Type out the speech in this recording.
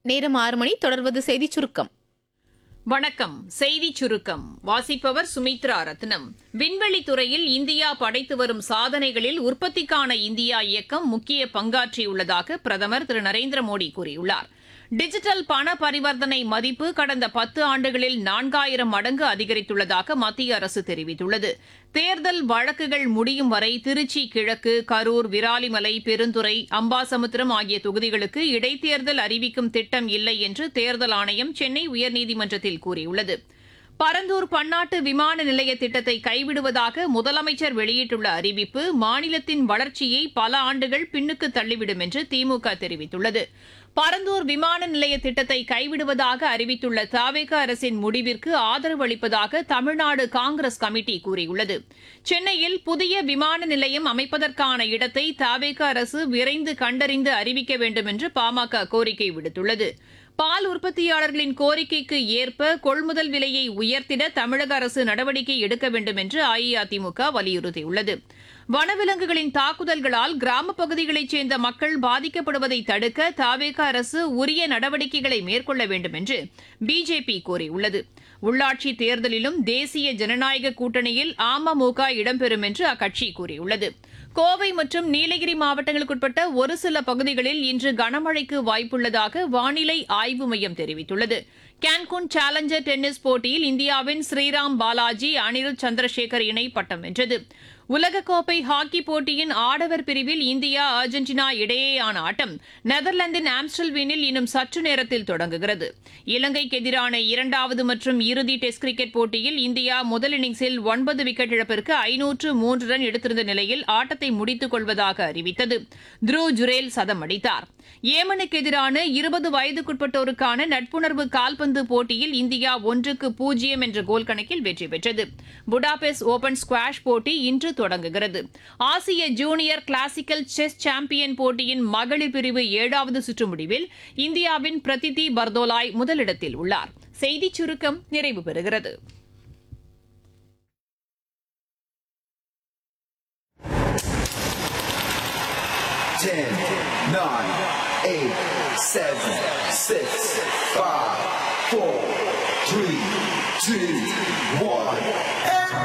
நேரம் ஆறு மணி தொடர்வது செய்திச் சுருக்கம் வணக்கம் செய்தி சுருக்கம் வாசிப்பவர் சுமித்ரா ரத்னம் விண்வெளித் துறையில் இந்தியா படைத்து வரும் சாதனைகளில் உற்பத்திக்கான இந்தியா இயக்கம் முக்கிய பங்காற்றியுள்ளதாக பிரதமர் திரு நரேந்திர மோடி கூறியுள்ளார் டிஜிட்டல் பண பரிவர்த்தனை மதிப்பு கடந்த பத்து ஆண்டுகளில் நான்காயிரம் மடங்கு அதிகரித்துள்ளதாக மத்திய அரசு தெரிவித்துள்ளது தேர்தல் வழக்குகள் முடியும் வரை திருச்சி கிழக்கு கரூர் விராலிமலை பெருந்துறை அம்பாசமுத்திரம் ஆகிய தொகுதிகளுக்கு இடைத்தேர்தல் அறிவிக்கும் திட்டம் இல்லை என்று தேர்தல் ஆணையம் சென்னை உயர்நீதிமன்றத்தில் கூறியுள்ளது பரந்தூர் பன்னாட்டு விமான நிலைய திட்டத்தை கைவிடுவதாக முதலமைச்சர் வெளியிட்டுள்ள அறிவிப்பு மாநிலத்தின் வளர்ச்சியை பல ஆண்டுகள் பின்னுக்கு தள்ளிவிடும் என்று திமுக தெரிவித்துள்ளது பரந்தூர் விமான நிலைய திட்டத்தை கைவிடுவதாக அறிவித்துள்ள தாவேக அரசின் முடிவிற்கு ஆதரவு அளிப்பதாக தமிழ்நாடு காங்கிரஸ் கமிட்டி கூறியுள்ளது சென்னையில் புதிய விமான நிலையம் அமைப்பதற்கான இடத்தை தாவேக அரசு விரைந்து கண்டறிந்து அறிவிக்க வேண்டும் என்று பாமக கோரிக்கை விடுத்துள்ளது பால் உற்பத்தியாளர்களின் கோரிக்கைக்கு ஏற்ப கொள்முதல் விலையை உயர்த்திட தமிழக அரசு நடவடிக்கை எடுக்க வேண்டும் என்று அஇஅதிமுக வலியுறுத்தியுள்ளது வனவிலங்குகளின் தாக்குதல்களால் கிராமப் பகுதிகளைச் சேர்ந்த மக்கள் பாதிக்கப்படுவதை தடுக்க தாவேக அரசு உரிய நடவடிக்கைகளை மேற்கொள்ள வேண்டும் என்று பிஜேபி கோரியுள்ளது உள்ளாட்சி தேர்தலிலும் தேசிய ஜனநாயக கூட்டணியில் அமமுக இடம்பெறும் என்று அக்கட்சி கூறியுள்ளது கோவை மற்றும் நீலகிரி மாவட்டங்களுக்குட்பட்ட ஒரு சில பகுதிகளில் இன்று கனமழைக்கு வாய்ப்புள்ளதாக வானிலை ஆய்வு மையம் தெரிவித்துள்ளது கேன்குன் சேலஞ்சர் டென்னிஸ் போட்டியில் இந்தியாவின் ஸ்ரீராம் பாலாஜி அனிருத் சந்திரசேகர் இணை பட்டம் வென்றது உலகக்கோப்பை ஹாக்கி போட்டியின் ஆடவர் பிரிவில் இந்தியா அர்ஜென்டினா இடையேயான ஆட்டம் நெதர்லாந்தின் ஆம்ஸ்டல்வீனில் இன்னும் சற்று நேரத்தில் தொடங்குகிறது இலங்கைக்கு எதிரான இரண்டாவது மற்றும் இறுதி டெஸ்ட் கிரிக்கெட் போட்டியில் இந்தியா முதல் இன்னிங்ஸில் ஒன்பது விக்கெட் இழப்பிற்கு ஐநூற்று மூன்று ரன் எடுத்திருந்த நிலையில் ஆட்டத்தை முடித்துக் கொள்வதாக அறிவித்தது த்ருவ் ஜுரேல் சதம் அடித்தார் ஏமனுக்கு எதிரான இருபது வயதுக்குட்பட்டோருக்கான நட்புணர்வு கால்பந்து போட்டியில் இந்தியா ஒன்றுக்கு பூஜ்ஜியம் என்ற கோல் கணக்கில் வெற்றி பெற்றது புடாபெஸ்ட் ஓபன் ஸ்குவாஷ் போட்டி இன்று தொடங்குகிறது ஆசிய ஜூனியர் கிளாசிக்கல் செஸ் சாம்பியன் போட்டியின் மகளிர் பிரிவு ஏழாவது சுற்று முடிவில் இந்தியாவின் பிரதிதி பர்தோலாய் முதலிடத்தில் உள்ளார் செய்திச் சுருக்கம் நிறைவு பெறுகிறது Ten, nine, eight, seven, six, five, four, three, two, one.